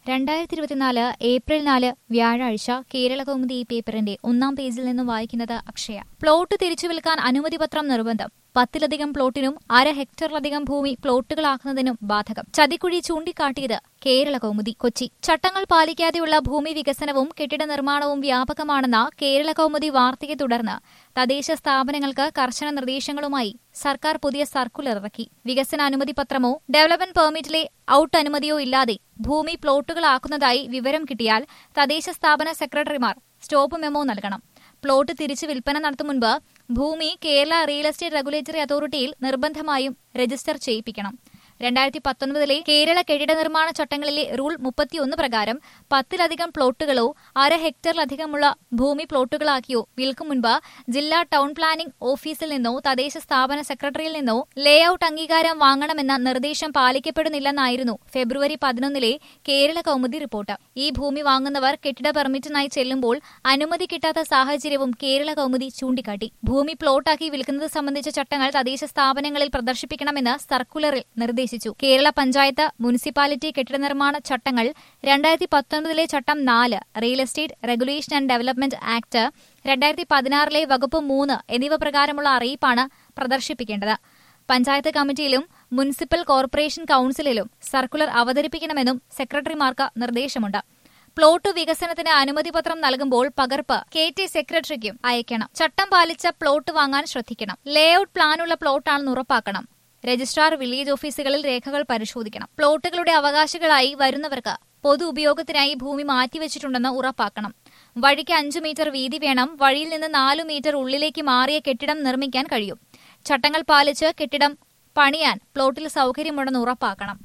രണ്ടായിരത്തി ഇരുപത്തിനാല് ഏപ്രിൽ നാല് വ്യാഴാഴ്ച കേരള കൗമുദി ഈ പേപ്പറിന്റെ ഒന്നാം പേജിൽ നിന്നും വായിക്കുന്നത് അക്ഷയ പ്ലോട്ട് തിരിച്ചു വിൽക്കാൻ അനുമതി പത്രം നിർബന്ധം പത്തിലധികം പ്ലോട്ടിനും അര ഹെക്ടറിലധികം ഭൂമി പ്ലോട്ടുകളാക്കുന്നതിനും ബാധകം ചതിക്കുഴി ചൂണ്ടിക്കാട്ടിയത് കേരള കൗമുദി കൊച്ചി ചട്ടങ്ങൾ പാലിക്കാതെയുള്ള ഭൂമി വികസനവും കെട്ടിട നിർമ്മാണവും വ്യാപകമാണെന്ന കേരള കൗമുദി വാർത്തയെ തുടർന്ന് തദ്ദേശ സ്ഥാപനങ്ങൾക്ക് കർശന നിർദ്ദേശങ്ങളുമായി സർക്കാർ പുതിയ സർക്കുലർ ഇറക്കി വികസന അനുമതി പത്രമോ ഡെവലപ്മെന്റ് പെർമിറ്റിലെ ഔട്ട് അനുമതിയോ ഇല്ലാതെ ഭൂമി പ്ലോട്ടുകളാക്കുന്നതായി വിവരം കിട്ടിയാൽ തദ്ദേശ സ്ഥാപന സെക്രട്ടറിമാർ സ്റ്റോപ്പ് മെമ്മോ നൽകണം പ്ലോട്ട് തിരിച്ച് വിൽപ്പന നടത്തും മുൻപ് ഭൂമി കേരള റിയൽ എസ്റ്റേറ്റ് റെഗുലേറ്ററി അതോറിറ്റിയിൽ നിർബന്ധമായും രജിസ്റ്റർ ചെയ്യിപ്പിക്കണം രണ്ടായിരത്തി പത്തൊൻപതിലെ കേരള കെട്ടിട നിർമ്മാണ ചട്ടങ്ങളിലെ റൂൾ മുപ്പത്തിയൊന്ന് പ്രകാരം പത്തിലധികം പ്ലോട്ടുകളോ അര ഹെക്ടറിലധികമുള്ള ഭൂമി പ്ലോട്ടുകളാക്കിയോ വിൽക്കും മുൻപ് ജില്ലാ ടൗൺ പ്ലാനിംഗ് ഓഫീസിൽ നിന്നോ തദ്ദേശ സ്ഥാപന സെക്രട്ടറിയിൽ നിന്നോ ലേഔട്ട് അംഗീകാരം വാങ്ങണമെന്ന നിർദ്ദേശം പാലിക്കപ്പെടുന്നില്ലെന്നായിരുന്നു ഫെബ്രുവരി പതിനൊന്നിലെ കേരള കൗമുദി റിപ്പോർട്ട് ഈ ഭൂമി വാങ്ങുന്നവർ കെട്ടിട പെർമിറ്റിനായി ചെല്ലുമ്പോൾ അനുമതി കിട്ടാത്ത സാഹചര്യവും കേരള കൗമുദി ചൂണ്ടിക്കാട്ടി ഭൂമി പ്ലോട്ടാക്കി വിൽക്കുന്നത് സംബന്ധിച്ച ചട്ടങ്ങൾ തദ്ദേശ സ്ഥാപനങ്ങളിൽ പ്രദർശിപ്പിക്കണമെന്ന് സർക്കുലറിൽ നിർദ്ദേശിച്ചു കേരള പഞ്ചായത്ത് മുനിസിപ്പാലിറ്റി കെട്ടിട നിർമ്മാണ ചട്ടങ്ങൾ രണ്ടായിരത്തി പത്തൊൻപതിലെ ചട്ടം നാല് real estate regulation and development act രണ്ടായിരത്തി പതിനാറിലെ വകുപ്പ് മൂന്ന് എന്നിവ പ്രകാരമുള്ള അറിയിപ്പാണ് പ്രദർശിപ്പിക്കേണ്ടത് പഞ്ചായത്ത് കമ്മിറ്റിയിലും മുനിസിപ്പൽ കോർപ്പറേഷൻ കൌൺസിലിലും സർക്കുലർ അവതരിപ്പിക്കണമെന്നും സെക്രട്ടറിമാർക്ക് നിർദ്ദേശമുണ്ട് പ്ലോട്ട് വികസനത്തിന് അനുമതി പത്രം നൽകുമ്പോൾ പകർപ്പ് കെ ടി സെക്രട്ടറിക്കും അയക്കണം ചട്ടം പാലിച്ച പ്ലോട്ട് വാങ്ങാൻ ശ്രദ്ധിക്കണം ലേഔട്ട് പ്ലാനുള്ള പ്ലോട്ടാണെന്ന് ഉറപ്പാക്കണം രജിസ്ട്രാർ വില്ലേജ് ഓഫീസുകളിൽ രേഖകൾ പരിശോധിക്കണം പ്ലോട്ടുകളുടെ അവകാശികളായി വരുന്നവർക്ക് പൊതു ഉപയോഗത്തിനായി ഭൂമി മാറ്റിവെച്ചിട്ടുണ്ടെന്ന് ഉറപ്പാക്കണം വഴിക്ക് അഞ്ചു മീറ്റർ വീതി വേണം വഴിയിൽ നിന്ന് നാലു മീറ്റർ ഉള്ളിലേക്ക് മാറിയ കെട്ടിടം നിർമ്മിക്കാൻ കഴിയും ചട്ടങ്ങൾ പാലിച്ച് കെട്ടിടം പണിയാൻ പ്ലോട്ടിൽ സൗകര്യമുണ്ടെന്ന് ഉറപ്പാക്കണം